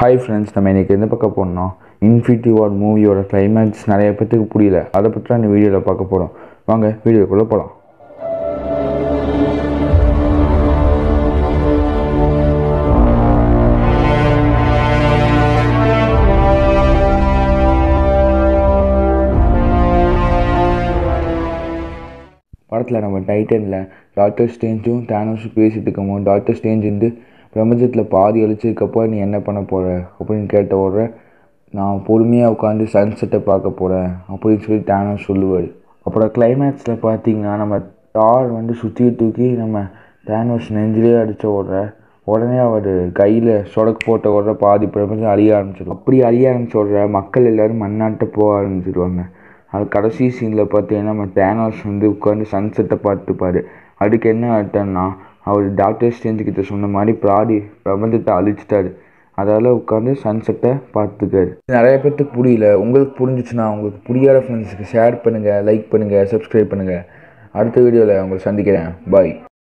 hi friends நம்ம இன்றைக்கி எந்த பக்கம் போனோம் இன்ஃபினிட்டி வார் மூவியோட கிளைமேக்ஸ் நிறைய பேத்துக்கு புரியல அதை பற்றி தான் இந்த வீடியோவில் பார்க்க போகிறோம் வாங்க வீடியோக்குள்ளே போகலாம் படத்தில் நம்ம டைட்டனில் டாக்டர் ஸ்டேஞ்சும் தேனோஸும் பேசிட்டு இருக்கும்போது டாக்டர் ஸ்டேஞ்ச் வந்து பிரபஞ்சத்தில் பாதி அழிச்சதுக்கப்புறம் நீ என்ன பண்ண போகிற அப்படின்னு கேட்ட உடனே நான் பொறுமையாக உட்காந்து சன்செட்டை பார்க்க போகிறேன் அப்படின்னு சொல்லி தேனோஸ் சொல்லுவார் அப்புறம் கிளைமேக்ஸில் பார்த்தீங்கன்னா நம்ம தார் வந்து சுற்றி தூக்கி நம்ம தேனோஸ் நெஞ்சிலே அடித்த உடனே உடனே அவர் கையில் சொடக்கு போட்ட உடனே பாதி பிரபஞ்சம் அழிய ஆரம்பிச்சிடும் அப்படி அழிய ஆரம்பிச்ச உடனே மக்கள் எல்லோரும் மண்ணாட்ட போக ஆரம்பிச்சிடுவாங்க அது கடைசி சீனில் பார்த்தீங்கன்னா நம்ம தேனாஸ் வந்து உட்காந்து சன்செட்டை பார்த்துப்பாரு அதுக்கு என்ன அர்த்தம்னா அவர் டாக்டர் ஸ்டேஞ்சு கிட்ட சொன்ன மாதிரி பிராடி பிரபஞ்சத்தை அழிச்சிட்டாரு அதால் உட்காந்து சன்செட்டை பார்த்துக்காரு நிறைய பேர்த்துக்கு புரியல உங்களுக்கு புரிஞ்சிச்சுன்னா உங்களுக்கு புரியாத ஃப்ரெண்ட்ஸுக்கு ஷேர் பண்ணுங்கள் லைக் பண்ணுங்கள் சப்ஸ்கிரைப் பண்ணுங்கள் அடுத்த வீடியோவில் உங்களை சந்திக்கிறேன் பாய்